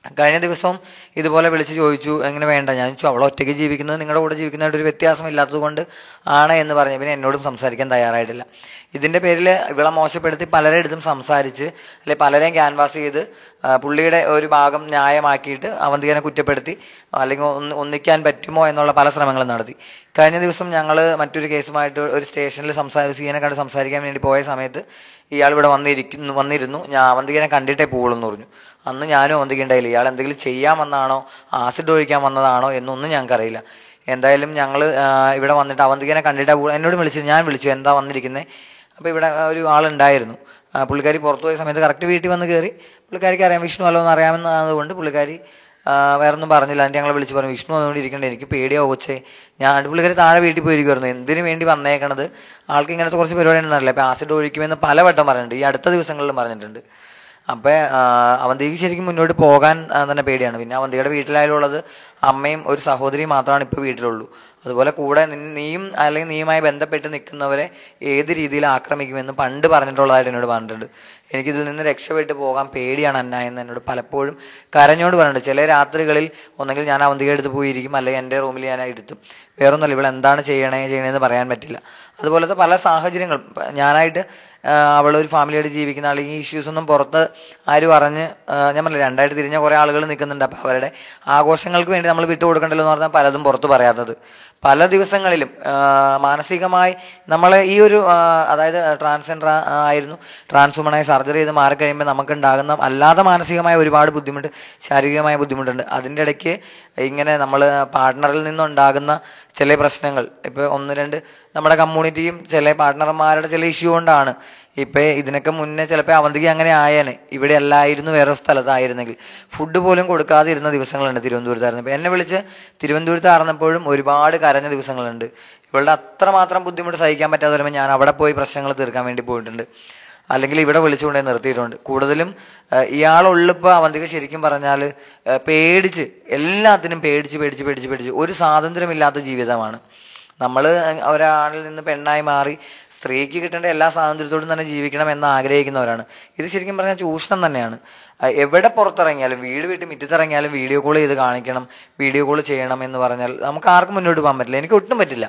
കഴിഞ്ഞ ദിവസം ഇതുപോലെ വിളിച്ച് ചോദിച്ചു എങ്ങനെ വേണ്ട ഞാൻ ചോദിച്ചു അവൾ ഒറ്റയ്ക്ക് ജീവിക്കുന്നത് നിങ്ങളുടെ കൂടെ ജീവിക്കുന്നതായിട്ട് ഒരു വ്യത്യാസം ഇല്ലാത്തത് കൊണ്ട് ആണ് എന്ന് പറഞ്ഞു പിന്നെ എന്നോടും സംസാരിക്കാൻ തയ്യാറായിട്ടില്ല ഇതിന്റെ പേരിൽ ഇവളെ മോശപ്പെടുത്തി പലരുടെ അടുത്തും സംസാരിച്ച് അല്ലെ പലരെയും ക്യാൻവാസ് ചെയ്ത് ആ, പുള്ളിയുടെ ഒരു ഭാഗം ന്യായമാക്കിയിട്ട് അവന്തികനെ കുറ്റപ്പെടുത്തി അല്ലെങ്കിൽ ഒന്ന് ഒന്നിക്കാൻ പറ്റുമോ എന്നുള്ള പല ശ്രമങ്ങളും നടത്തി കഴിഞ്ഞ ദിവസം ഞങ്ങൾ മറ്റൊരു കേസുമായിട്ട് ഒരു സ്റ്റേഷനിൽ സംസാരിച്ച് സീനെ കണ്ട് സംസാരിക്കാൻ വേണ്ടി പോയ സമയത്ത് ഇയാൾ ഇവിടെ വന്നിരിക്കുന്നു വന്നിരുന്നു ഞാൻ അവന്തികനെ കണ്ടിട്ടേ പോകുള്ളൂ എന്ന് പറഞ്ഞു അന്ന് ഞാനും അവന്തിക ഉണ്ടായില്ല ഇയാൾ എന്തെങ്കിലും ചെയ്യാൻ വന്നതാണോ ആസിഡ് ഒഴിക്കാൻ വന്നതാണോ എന്നൊന്നും ഞങ്ങൾക്കറിയില്ല എന്തായാലും ഞങ്ങൾ ഇവിടെ വന്നിട്ട് അവന്തികനെ കണ്ടിട്ടാ പോകും എന്നോട് വിളിച്ചു ഞാൻ വിളിച്ചു എന്താ വന്നിരിക്കുന്നത് അപ്പോൾ ഇവിടെ ഒരു ആളുണ്ടായിരുന്നു ആ, പുള്ളിക്കാരി പുറത്തു പോയ സമയത്ത് കറക്റ്റ് വീട്ടിൽ വന്ന് കയറി പുള്ളിക്കാരിക്ക് അറിയാം വിഷ്ണു വല്ലതും അറിയാമെന്നതുകൊണ്ട് പുള്ളിക്കാരി ആ, വേറൊന്നും പറഞ്ഞില്ല എന്നിട്ട് ഞങ്ങളെ വിളിച്ച് പറഞ്ഞു വിഷ്ണു വന്നുകൊണ്ട് ഇരിക്കണ്ടേ എനിക്ക് പേടിയാ കൊച്ചേ ഞാൻ പുള്ളിക്കാരി താഴെ വീട്ടിൽ പോയിരിക്കുമായിരുന്നു എന്തിനു വേണ്ടി വന്നേക്കണത് ആൾക്ക് ഇങ്ങനത്തെ കുറച്ച് പരിപാടി ഉണ്ടെന്നറിയില്ല അപ്പോൾ ആസിഡ് ഒഴിക്കുമെന്ന് പലവട്ടം പറഞ്ഞിട്ടുണ്ട് ഈ അടുത്ത ദിവസങ്ങളിലും പറഞ്ഞിട്ടുണ്ട് അപ്പോൾ അവന്തിക്ക് ശരിക്കും മുന്നോട്ട് പോകാൻ ആ, തന്നെ പേടിയാണ് പിന്നെ അവന്തിയുടെ വീട്ടിലായാലും ഉള്ളത് അമ്മയും ഒരു സഹോദരിയും മാത്രമാണ് ഇപ്പോൾ വീട്ടിലുള്ളൂ അതുപോലെ കൂടെ നിൻ- നീയും അല്ലെങ്കിൽ നീയുമായി ബന്ധപ്പെട്ട് നിൽക്കുന്നവരെ ഏത് രീതിയിൽ ആക്രമിക്കുമെന്ന് പണ്ട് പറഞ്ഞിട്ടുള്ളതായിട്ട് എന്നോട് പറഞ്ഞിട്ടുണ്ട് എനിക്കിതിൽ നിന്ന് രക്ഷപ്പെട്ട് പോകാൻ പേടിയാണ് അന്ന എന്ന് എന്നോട് പലപ്പോഴും കരഞ്ഞോട് പറഞ്ഞിട്ടുണ്ട് ചില രാത്രികളിൽ ഒന്നെങ്കിൽ ഞാൻ അവന്തിക എടുത്ത് പോയിരിക്കും അല്ലെങ്കിൽ എൻ്റെ റൂമിൽ ഞാൻ ഇരുത്തും വേറൊന്നുമല്ല ഇവിടെ എന്താണ് ചെയ്യണേ ചെയ്യണേന്ന് പറയാൻ പറ്റില്ല അതുപോലത്തെ പല സാഹചര്യങ്ങൾ ഇപ്പ ഞാനായിട്ട് ആ, അവളൊരു ഫാമിലിയായിട്ട് ജീവിക്കുന്ന ആൾ ഈ ഇഷ്യൂസ് ഒന്നും പുറത്ത് ആരും അറിഞ്ഞ് ആ, ഞാൻ പറഞ്ഞില്ല രണ്ടായിട്ട് തിരിഞ്ഞ കുറേ ആളുകൾ നിൽക്കുന്നുണ്ട് അപ്പോൾ അവരുടെ ആഘോഷങ്ങൾക്ക് വേണ്ടി നമ്മൾ വിട്ടു കൊടുക്കണ്ടല്ലോ എന്ന് പറഞ്ഞാൽ പലതും പുറത്ത് പറയാത്തത് പല ദിവസങ്ങളിലും ആ, മാനസികമായി നമ്മളെ ഈ ഒരു ആ, അതായത് ട്രാൻസ്ജെൻഡർ ആയിരുന്നു ട്രാൻസ് വുമണായി സർജറി ചെയ്ത് മാറിക്കഴിയുമ്പോൾ നമുക്ക് ഉണ്ടാകുന്ന അല്ലാതെ മാനസികമായ ഒരുപാട് ബുദ്ധിമുട്ട് ശാരീരികമായ ബുദ്ധിമുട്ടുണ്ട് അതിൻ്റെ ഇടയ്ക്ക് ഇങ്ങനെ നമ്മൾ പാർട്ട്ണറിൽ നിന്നുണ്ടാകുന്ന ചില പ്രശ്നങ്ങൾ ഇപ്പോൾ ഒന്ന് രണ്ട് നമ്മുടെ കമ്മ്യൂണിറ്റിയും ചില പാർട്ട്ണർമാരുടെ ചില ഇഷ്യൂ കൊണ്ടാണ് ഇപ്പം ഇതിനൊക്കെ മുന്നേ ചിലപ്പോൾ അവന്തിക്ക് അങ്ങനെ ആയേനെ ഇവിടെ അല്ലായിരുന്നു വേറെ സ്ഥലത്തായിരുന്നെങ്കിൽ ഫുഡ് പോലും കൊടുക്കാതെ ഇരുന്ന ദിവസങ്ങളുണ്ട് തിരുവനന്തപുരത്തായിരുന്നു ഇപ്പം എന്നെ വിളിച്ച് തിരുവനന്തപുരത്തായിരുന്നപ്പോഴും ഒരുപാട് കരഞ്ഞ ദിവസങ്ങളുണ്ട് ഇവളുടെ അത്രമാത്രം ബുദ്ധിമുട്ട് സഹിക്കാൻ പറ്റാതെ വരുമ്പോൾ ഞാൻ അവിടെ പോയി പ്രശ്നങ്ങൾ തീർക്കാൻ വേണ്ടി പോയിട്ടുണ്ട് അല്ലെങ്കിൽ ഇവിടെ വിളിച്ചുകൊണ്ടേ നിർത്തിയിട്ടുണ്ട് കൂടുതലും ഏഹ്, ഇയാളുള്ളപ്പോൾ അവന്തിക ശരിക്കും പറഞ്ഞാൽ ഏഹ്, പേടിച്ച് എല്ലാത്തിനും പേടിച്ച് പേടിച്ച് പേടിച്ച് പേടിച്ച് ഒരു സ്വാതന്ത്ര്യമില്ലാത്ത ജീവിതമാണ് നമ്മൾ ഒരാളിൽ നിന്ന് പെണ്ണായി മാറി സ്ത്രീക്ക് കിട്ടേണ്ട എല്ലാ സ്വാതന്ത്ര്യത്തോടും തന്നെ ജീവിക്കണം എന്ന് ആഗ്രഹിക്കുന്നവരാണ് ഇത് ശരിക്കും പറഞ്ഞാൽ ചൂഷണം തന്നെയാണ് അഹ് എവിടെ പുറത്തിറങ്ങിയാലും വീട് വിട്ട് മുറ്റത്തിറങ്ങിയാലും വീഡിയോ കോൾ ചെയ്ത് കാണിക്കണം വീഡിയോ കോൾ ചെയ്യണം എന്ന് പറഞ്ഞാൽ നമുക്ക് ആർക്കും മുന്നോട്ട് പോകാൻ പറ്റില്ല എനിക്ക് ഒട്ടും പറ്റില്ല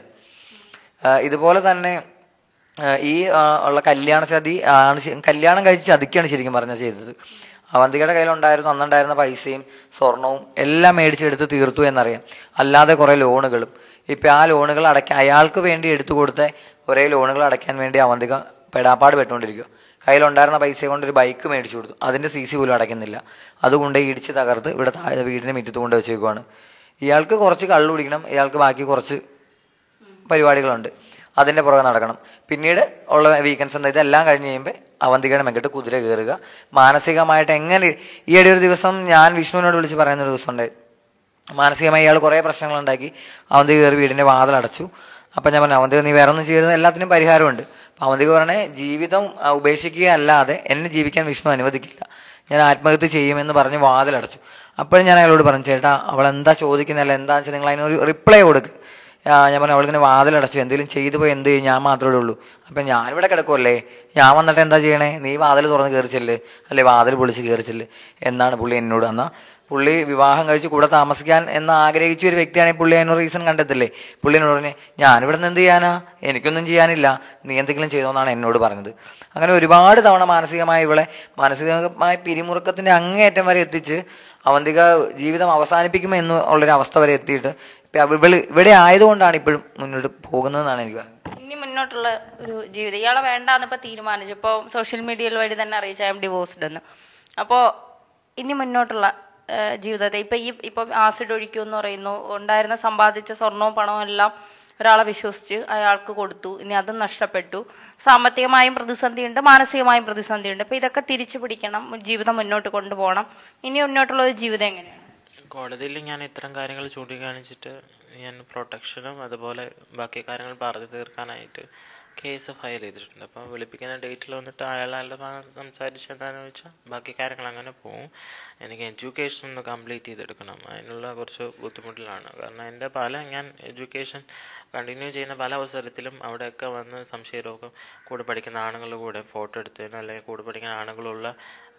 ആഹ് ഇതുപോലെ തന്നെ ആഹ് ഈ ആഹ് ഉള്ള കല്യാണ ചതി ആണ് ശ- കല്യാണം കഴിച്ച് ചതിക്കാണ് ശരിക്കും പറഞ്ഞാൽ ചെയ്തത് അവന്തികയുടെ കയ്യിലുണ്ടായിരുന്ന അന്നുണ്ടായിരുന്ന പൈസയും സ്വർണവും എല്ലാം മേടിച്ചെടുത്ത് തീർത്തു എന്നറിയാം അല്ലാതെ കുറേ ലോണുകളും ഇപ്പം ആ ലോണുകൾ അടയ്ക്കാൻ അയാൾക്ക് വേണ്ടി എടുത്തു കൊടുത്ത ഒരേ ലോണുകൾ അടയ്ക്കാൻ വേണ്ടി അവന്തിക പെടാപ്പാട് പെട്ടുകൊണ്ടിരിക്കുക കയ്യിലുണ്ടായിരുന്ന പൈസ കൊണ്ട് ഒരു ബൈക്ക് മേടിച്ചു കൊടുത്തു അതിന്റെ സി സി പോലും അടയ്ക്കുന്നില്ല അതുകൊണ്ട് ഇടിച്ച് തകർത്ത് ഇവിടെ താഴെ വീടിന്റെ മുറ്റത്ത് കൊണ്ട് വെച്ചേക്കുവാണ് ഇയാൾക്ക് കുറച്ച് കള്ളു കുടിക്കണം ഇയാൾക്ക് ബാക്കി കുറച്ച് പരിപാടികളുണ്ട് അതിന്റെ പുറകെ നടക്കണം പിന്നീട് ഉള്ള വീക്കെൻഡ്സ് ഉണ്ട് ഇതെല്ലാം കഴിഞ്ഞ് കഴിയുമ്പോൾ അവന്തികയുടെ മെങ്കിട്ട് കുതിര കയറുക മാനസികമായിട്ട് എങ്ങനെ ഈ ഇടയൊരു ദിവസം ഞാൻ വിഷ്ണുവിനോട് വിളിച്ച് പറയുന്ന ഒരു ദിവസം ഉണ്ട് മാനസികമായി ഇയാൾ കുറേ പ്രശ്നങ്ങൾ ഉണ്ടാക്കി അവന്തിക കയറി വീടിന്റെ വാതിൽ അടച്ചു അപ്പം ഞാൻ പറഞ്ഞു അവന്തിക നീ വേറെ ഒന്നും ചെയ്തത് എല്ലാത്തിനും പരിഹാരമുണ്ട് അപ്പം അവന്തിക പറഞ്ഞേ ജീവിതം ആ, ഉപേക്ഷിക്കുക അല്ലാതെ എന്നെ ജീവിക്കാൻ വിഷ്ണു അനുവദിക്കില്ല ഞാൻ ആത്മഹത്യ ചെയ്യുമെന്ന് പറഞ്ഞ് വാതിലടച്ചു അപ്പോഴും ഞാൻ അയാളോട് പറഞ്ഞു ചേട്ടാ അവൾ എന്താ ചോദിക്കുന്നില്ല എന്താ വെച്ചാൽ നിങ്ങൾ അതിനൊരു റിപ്ലൈ കൊടുക്ക് ആ, ഞാൻ പറഞ്ഞു അവളിങ്ങനെ വാതിലടച്ചു എന്തെങ്കിലും ചെയ്തു പോയി എന്ത് ചെയ്യും ഞാൻ മാത്രമേ ഉള്ളൂ അപ്പം ഞാനിവിടെ കിടക്കുമല്ലേ ഞാൻ വന്നിട്ട് എന്താ ചെയ്യണേ നീ വാതിൽ തുറന്ന് കയറിച്ചല്ലേ അല്ലെ വാതിൽ പൊളിച്ച് കയറിച്ചല്ലേ എന്നാണ് പുള്ളി എന്നോട് എന്നാ പുള്ളി വിവാഹം കഴിച്ച് കൂടെ താമസിക്കാൻ എന്ന് ആഗ്രഹിച്ച ഒരു വ്യക്തിയാണെങ്കിൽ പുള്ളി അതിനൊരു റീസൺ കണ്ടെത്തില്ലേ പുള്ളി എന്നോട് പറഞ്ഞു ഞാനിവിടെ നിന്ന് എന്ത് ചെയ്യാനാ എനിക്കൊന്നും ചെയ്യാനില്ല നീ എന്തെങ്കിലും ചെയ്തോന്നാണ് എന്നോട് പറഞ്ഞത് അങ്ങനെ ഒരുപാട് തവണ മാനസികമായി ഇവളെ മാനസികമായ പിരിമുറുക്കത്തിന്റെ അങ്ങേയറ്റം വരെ എത്തിച്ച് അവന്തിക ജീവിതം അവസാനിപ്പിക്കുമോ എന്ന് ഉള്ളൊരു അവസ്ഥ വരെ എത്തിയിട്ട് ഇപ്പൊ ഇവള് ഇവിടെ ആയതുകൊണ്ടാണ് ഇപ്പോഴും മുന്നോട്ട് പോകുന്നതെന്നാണ് എനിക്ക് പറയുന്നത് ഇനി മുന്നോട്ടുള്ള ഒരു ജീവിതം ഇയാളെ വേണ്ടാന്ന് ഇപ്പൊ തീരുമാനിച്ചു ഇപ്പോൾ സോഷ്യൽ മീഡിയയിൽ വഴി തന്നെ അറിയിച്ച ഐ എം ഡിവോഴ്സ്ഡ് എന്ന് അപ്പോൾ ഇനി മുന്നോട്ടുള്ള ആ, ജീവിതത്തെ ഇപ്പൊ ഈ ഇപ്പൊ ആസിഡ് ഒഴിക്കും എന്ന് പറയുന്നു ഉണ്ടായിരുന്ന സമ്പാദിച്ച സ്വർണവും പണവും എല്ലാം ഒരാളെ വിശ്വസിച്ച് അയാൾക്ക് കൊടുത്തു ഇനി അതും നഷ്ടപ്പെട്ടു സാമ്പത്തികമായും പ്രതിസന്ധിയുണ്ട് മാനസികമായും പ്രതിസന്ധിയുണ്ട് അപ്പൊ ഇതൊക്കെ തിരിച്ചു പിടിക്കണം ജീവിതം മുന്നോട്ട് കൊണ്ടുപോകണം ഇനി മുന്നോട്ടുള്ള ഒരു ജീവിതം എങ്ങനെയാണ് കോടതിയിൽ ഞാൻ ഇത്തരം കാര്യങ്ങൾ ചൂണ്ടിക്കാണിച്ചിട്ട് ഞാൻ പ്രൊട്ടക്ഷനും അതുപോലെ ബാക്കി കാര്യങ്ങൾ പറഞ്ഞു തീർക്കാനായിട്ട് കേസ് ഫയൽ ചെയ്തിട്ടുണ്ട് അപ്പം വിളിപ്പിക്കുന്ന ഡേറ്റിൽ വന്നിട്ട് അയാൾ അയാളുടെ ഭാഗം സംസാരിച്ച് എന്താണെന്ന് വെച്ചാൽ ബാക്കി കാര്യങ്ങൾ അങ്ങനെ പോകും എനിക്ക് എഡ്യൂക്കേഷൻ ഒന്ന് കംപ്ലീറ്റ് ചെയ്തെടുക്കണം അതിനുള്ള കുറച്ച് ബുദ്ധിമുട്ടിലാണ് കാരണം എൻ്റെ പല ഞാൻ എഡ്യൂക്കേഷൻ കണ്ടിന്യൂ ചെയ്യുന്ന പല അവസരത്തിലും അവിടെയൊക്കെ വന്ന് സംശയരോഗം കൂടെ പഠിക്കുന്ന ആണുങ്ങളുടെ കൂടെ ഫോട്ടോ എടുത്തതിനോ അല്ലെങ്കിൽ കൂടെ പഠിക്കുന്ന ആണുങ്ങളുള്ള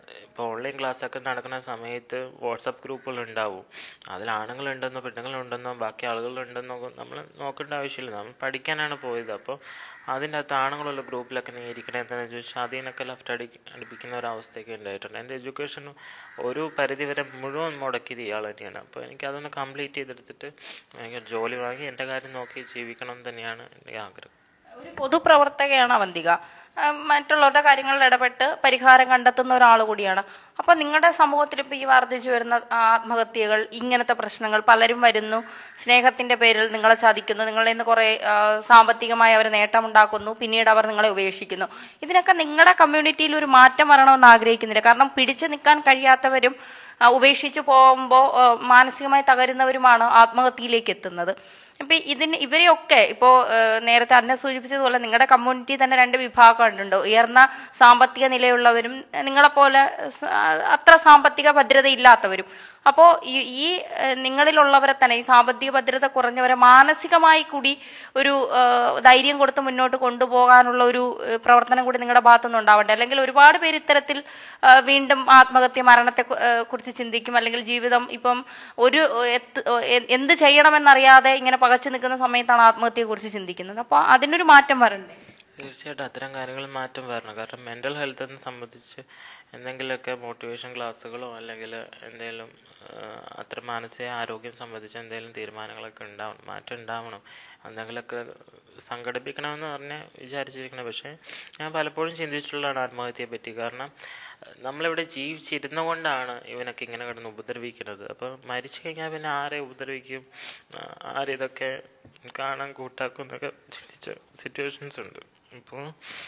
ഇപ്പോൾ ഓൺലൈൻ ക്ലാസ്സൊക്കെ നടക്കുന്ന സമയത്ത് വാട്സപ്പ് ഗ്രൂപ്പുകൾ ഉണ്ടാവും അതിൽ ആണുങ്ങളുണ്ടെന്നോ പെണ്ണുങ്ങളുണ്ടെന്നോ ബാക്കി ആളുകളുണ്ടെന്നോ നമ്മൾ നോക്കേണ്ട ആവശ്യമില്ല നമ്മൾ പഠിക്കാനാണ് പോയത് അപ്പോൾ അതിൻ്റെ അകത്ത് ആണുങ്ങളുള്ള ഗ്രൂപ്പിലൊക്കെ നീ ഇരിക്കണേ എന്താണെന്ന് ചോദിച്ചാൽ അതിൽ നിന്നൊക്കെ ലെഫ്റ്റ് അടി അടിപ്പിക്കുന്ന ഒരു അവസ്ഥയൊക്കെ ഉണ്ടായിട്ടുണ്ട് എൻ്റെ എഡ്യൂക്കേഷൻ ഒരു പരിധി വരെ മുഴുവൻ മുടക്കിയത് ഇയാൾ തന്നെയാണ് അപ്പോൾ എനിക്ക് അതൊന്ന് കംപ്ലീറ്റ് ചെയ്തെടുത്തിട്ട് എനിക്ക് ജോലി വാങ്ങി എൻ്റെ കാര്യം നോക്കി ജീവിക്കണം എന്ന് തന്നെയാണ് എൻ്റെ ആഗ്രഹം ഒരു പൊതുപ്രവർത്തകയാണ് അവന്തിക ആ, മറ്റുള്ളവരുടെ കാര്യങ്ങളിൽ ഇടപെട്ട് പരിഹാരം കണ്ടെത്തുന്ന ഒരാൾ കൂടിയാണ് അപ്പൊ നിങ്ങളുടെ സമൂഹത്തിൽ ഇപ്പൊ ഈ വർദ്ധിച്ചു വരുന്ന ആത്മഹത്യകൾ ഇങ്ങനത്തെ പ്രശ്നങ്ങൾ പലരും വരുന്നു സ്നേഹത്തിന്റെ പേരിൽ നിങ്ങളെ ചതിക്കുന്നു നിങ്ങളിൽ നിന്ന് കുറെ ആ, സാമ്പത്തികമായി അവർ നേട്ടമുണ്ടാക്കുന്നു പിന്നീട് അവർ നിങ്ങളെ ഉപേക്ഷിക്കുന്നു ഇതിനൊക്കെ നിങ്ങളുടെ കമ്മ്യൂണിറ്റിയിൽ ഒരു മാറ്റം വരണമെന്ന് ആഗ്രഹിക്കുന്നില്ല കാരണം പിടിച്ചു നിൽക്കാൻ കഴിയാത്തവരും ആ, ഉപേക്ഷിച്ച് പോകുമ്പോൾ മാനസികമായി തകരുന്നവരുമാണ് ആത്മഹത്യയിലേക്ക് എത്തുന്നത് ഇപ്പൊ ഇതിന് ഇവരെയൊക്കെ ഇപ്പോ ഏഹ്, നേരത്തെ അന്നെ സൂചിപ്പിച്ചതുപോലെ നിങ്ങളുടെ കമ്മ്യൂണിറ്റി തന്നെ രണ്ട് വിഭാഗമുണ്ട് ഉയർന്ന സാമ്പത്തിക നിലയുള്ളവരും നിങ്ങളെപ്പോലെ സ- അത്ര സാമ്പത്തിക ഭദ്രത ഇല്ലാത്തവരും അപ്പോൾ ഈ ഈ ഏഹ്, നിങ്ങളിലുള്ളവരെ തന്നെ ഈ സാമ്പത്തിക ഭദ്രത കുറഞ്ഞവരെ മാനസികമായി കൂടി ഒരു ഏഹ്, ധൈര്യം കൊടുത്ത് മുന്നോട്ട് കൊണ്ടുപോകാനുള്ള ഒരു ഏഹ്, പ്രവർത്തനം കൂടി നിങ്ങളുടെ ഭാഗത്തുനിന്ന് ഉണ്ടാവണ്ടേ അല്ലെങ്കിൽ ഒരുപാട് പേര് ഇത്തരത്തിൽ ഏഹ്, വീണ്ടും ആത്മഹത്യ മരണത്തെ കു- ഏഹ്, കുറിച്ച് ചിന്തിക്കും അല്ലെങ്കിൽ ജീവിതം ഇപ്പം ഒരു എത്ത്- എ- എന്ത് ചെയ്യണമെന്നറിയാതെ ഇങ്ങനെ പകച്ചു നിൽക്കുന്ന സമയത്താണ് ആത്മഹത്യയെ കുറിച്ച് ചിന്തിക്കുന്നത് അപ്പോൾ അതിനൊരു മാറ്റം വരണ്ടേ തീർച്ചയായിട്ടും അത്തരം കാര്യങ്ങളിൽ മാറ്റം വരണം കാരണം മെൻ്റൽ ഹെൽത്തിനെ സംബന്ധിച്ച് എന്തെങ്കിലുമൊക്കെ മോട്ടിവേഷൻ ക്ലാസ്സുകളോ അല്ലെങ്കിൽ എന്തെങ്കിലും അത്തരം മാനസിക ആരോഗ്യം സംബന്ധിച്ച് എന്തെങ്കിലും തീരുമാനങ്ങളൊക്കെ ഉണ്ടാവണം മാറ്റം ഉണ്ടാവണം എന്തെങ്കിലുമൊക്കെ സംഘടിപ്പിക്കണമെന്ന് പറഞ്ഞാൽ വിചാരിച്ചിരിക്കണം പക്ഷേ ഞാൻ പലപ്പോഴും ചിന്തിച്ചിട്ടുള്ളതാണ് ആത്മഹത്യയെ പറ്റി കാരണം അഹ് നമ്മളിവിടെ ജീവിച്ചിരുന്ന കൊണ്ടാണ് ഇവനൊക്കെ ഇങ്ങനെ കിടന്ന് ഉപദ്രവിക്കുന്നത് അപ്പോൾ മരിച്ചു കഴിഞ്ഞാൽ പിന്നെ ആരെ ഉപദ്രവിക്കും ആ, ആരിതൊക്കെ കാണാൻ കൂട്ടാക്കും എന്നൊക്കെ ചിന്തിച്ച സിറ്റുവേഷൻസ് ഉണ്ട് ഇപ്പോൾ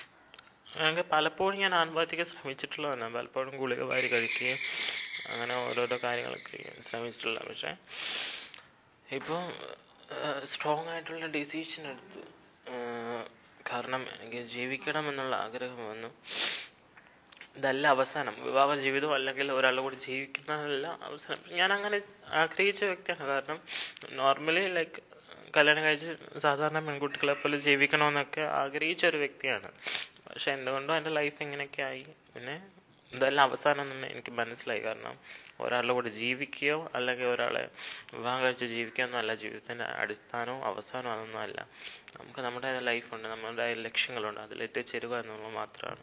എനിക്ക് പലപ്പോഴും ഞാൻ ആത്മഹത്യക്ക് ശ്രമിച്ചിട്ടുള്ളതാണ് പലപ്പോഴും ഗുളിക വാരി കഴിക്കുകയും അങ്ങനെ ഓരോരോ കാര്യങ്ങളൊക്കെ ചെയ്യാൻ ശ്രമിച്ചിട്ടുള്ള പക്ഷേ ഇപ്പോൾ സ്ട്രോങ് ആയിട്ടുള്ള ഡിസിഷൻ എടുത്തു ആ, കാരണം എനിക്ക് ജീവിക്കണം എന്നുള്ള ആഗ്രഹം വന്നു ഇതല്ല അവസാനം വിവാഹ ജീവിതം അല്ലെങ്കിൽ ഒരാളുടെ കൂടി ജീവിക്കുന്നതല്ല അവസാനം ഞാൻ അങ്ങനെ ആഗ്രഹിച്ച വ്യക്തിയാണ് കാരണം നോർമലി ലൈക്ക് കല്യാണം കഴിച്ച് സാധാരണ പെൺകുട്ടികളെ പോലെ ജീവിക്കണമെന്നൊക്കെ ആഗ്രഹിച്ച ഒരു വ്യക്തിയാണ് പക്ഷെ എന്തുകൊണ്ടോ എൻ്റെ ലൈഫ് ഇങ്ങനെയൊക്കെ ആയി പിന്നെ ഇതെല്ലാം അവസാനം തന്നെ എനിക്ക് മനസ്സിലായി കാരണം ഒരാളുടെ കൂടെ ജീവിക്കുകയോ അല്ലെങ്കിൽ ഒരാളെ വിവാഹം കഴിച്ച് ജീവിക്കുകയോ ഒന്നും അല്ല ജീവിതത്തിൻ്റെ അടിസ്ഥാനവും അവസാനവും അതൊന്നും അല്ല നമുക്ക് നമ്മുടെ ലൈഫുണ്ട് നമ്മുടെ ലക്ഷ്യങ്ങളുണ്ട് അതിലെത്തിച്ചേരുക എന്നുള്ളത് മാത്രമാണ്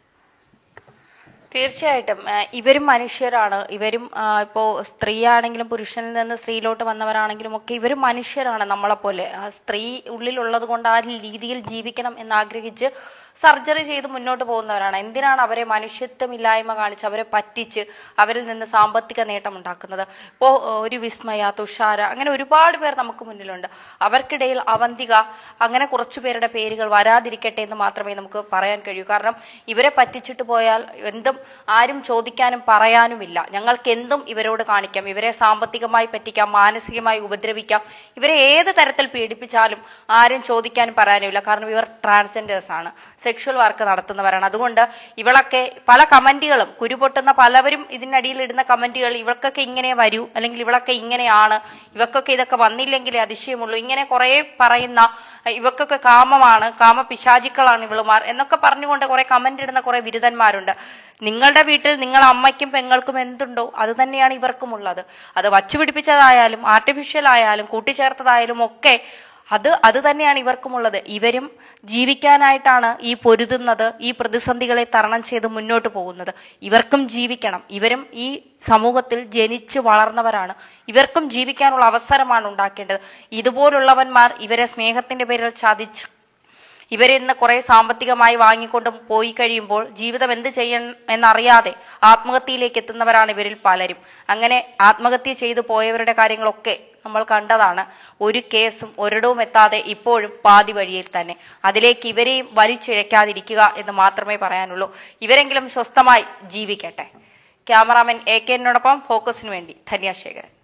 തീർച്ചയായിട്ടും ആ, ഇവരും മനുഷ്യരാണ് ഇവരും ആ, ഇപ്പോ സ്ത്രീ ആണെങ്കിലും പുരുഷനിൽ നിന്ന് സ്ത്രീയിലോട്ട് വന്നവരാണെങ്കിലും ഒക്കെ ഇവരും മനുഷ്യരാണ് നമ്മളെപ്പോലെ ആ സ്ത്രീ ഉള്ളിലുള്ളത് കൊണ്ട് ആ രീതിയിൽ ജീവിക്കണം എന്നാഗ്രഹിച്ച് സർജറി ചെയ്ത് മുന്നോട്ട് പോകുന്നവരാണ് എന്തിനാണ് അവരെ മനുഷ്യത്വമില്ലായ്മ കാണിച്ച് അവരെ പറ്റിച്ച് അവരിൽ നിന്ന് സാമ്പത്തിക നേട്ടം ഉണ്ടാക്കുന്നത് ഇപ്പോൾ ഒരു വിസ്മയ തുഷാര അങ്ങനെ ഒരുപാട് പേർ നമുക്ക് മുന്നിലുണ്ട് അവർക്കിടയിൽ അവന്തിക അങ്ങനെ കുറച്ചു പേരുടെ പേരുകൾ വരാതിരിക്കട്ടെ എന്ന് മാത്രമേ നമുക്ക് പറയാൻ കഴിയൂ കാരണം ഇവരെ പറ്റിച്ചിട്ട് പോയാൽ എന്തും ആരും ചോദിക്കാനും പറയാനുമില്ല ഞങ്ങൾക്ക് എന്തും ഇവരോട് കാണിക്കാം ഇവരെ സാമ്പത്തികമായി പറ്റിക്കാം മാനസികമായി ഉപദ്രവിക്കാം ഇവരെ ഏത് തരത്തിൽ പീഡിപ്പിച്ചാലും ആരും ചോദിക്കാനും പറയാനുമില്ല കാരണം ഇവർ ട്രാൻസ്ജെൻഡേഴ്സ് ആണ് സെക്ഷൽ വർക്ക് നടത്തുന്നവരാണ് അതുകൊണ്ട് ഇവളൊക്കെ പല കമന്റുകളും കുരുപൊട്ടുന്ന പലവരും ഇതിനടിയിൽ ഇടുന്ന കമന്റുകൾ ഇവൾക്കൊക്കെ ഇങ്ങനെ വരൂ അല്ലെങ്കിൽ ഇവളൊക്കെ ഇങ്ങനെയാണ് ഇവക്കൊക്കെ ഇതൊക്കെ വന്നില്ലെങ്കിലേ അതിശയമുള്ളൂ ഇങ്ങനെ കുറെ പറയുന്ന ഇവക്കൊക്കെ കാമമാണ് കാമ പിശാചിക്കളാണ് ഇവളുമാർ എന്നൊക്കെ പറഞ്ഞുകൊണ്ട് കുറെ കമന്റ് ഇടുന്ന കുറെ ബിരുദന്മാരുണ്ട് നിങ്ങളുടെ വീട്ടിൽ നിങ്ങളെ അമ്മയ്ക്കും പെങ്ങൾക്കും എന്തുണ്ടോ അത് തന്നെയാണ് ഇവർക്കും ഉള്ളത് അത് വച്ചുപിടിപ്പിച്ചതായാലും ആർട്ടിഫിഷ്യൽ ആയാലും കൂട്ടിച്ചേർത്തതായാലും ഒക്കെ അത് അത് തന്നെയാണ് ഇവർക്കുമുള്ളത് ഇവരും ജീവിക്കാനായിട്ടാണ് ഈ പൊരുതുന്നത് ഈ പ്രതിസന്ധികളെ തരണം ചെയ്ത് മുന്നോട്ട് പോകുന്നത് ഇവർക്കും ജീവിക്കണം ഇവരും ഈ സമൂഹത്തിൽ ജനിച്ച് വളർന്നവരാണ് ഇവർക്കും ജീവിക്കാനുള്ള അവസരമാണ് ഉണ്ടാക്കേണ്ടത് ഇതുപോലുള്ളവന്മാർ ഇവരെ സ്നേഹത്തിന്റെ പേരിൽ ചതിച്ച് ഇവരിൽ നിന്ന് കുറെ സാമ്പത്തികമായി വാങ്ങിക്കൊണ്ട് പോയി കഴിയുമ്പോൾ ജീവിതം എന്ത് ചെയ്യണം എന്നറിയാതെ ആത്മഹത്യയിലേക്ക് എത്തുന്നവരാണ് ഇവരിൽ പലരും അങ്ങനെ ആത്മഹത്യ ചെയ്തു പോയവരുടെ കാര്യങ്ങളൊക്കെ നമ്മൾ കണ്ടതാണ് ഒരു കേസും ഒരിടവും എത്താതെ ഇപ്പോഴും പാതി വഴിയിൽ തന്നെ അതിലേക്ക് ഇവരെയും വലിച്ചിഴയ്ക്കാതിരിക്കുക എന്ന് മാത്രമേ പറയാനുള്ളൂ ഇവരെങ്കിലും സ്വസ്ഥമായി ജീവിക്കട്ടെ ക്യാമറാമാൻ എ കെ എന്നോടൊപ്പം ഫോക്കസിന് വേണ്ടി ധന്യാശേഖരൻ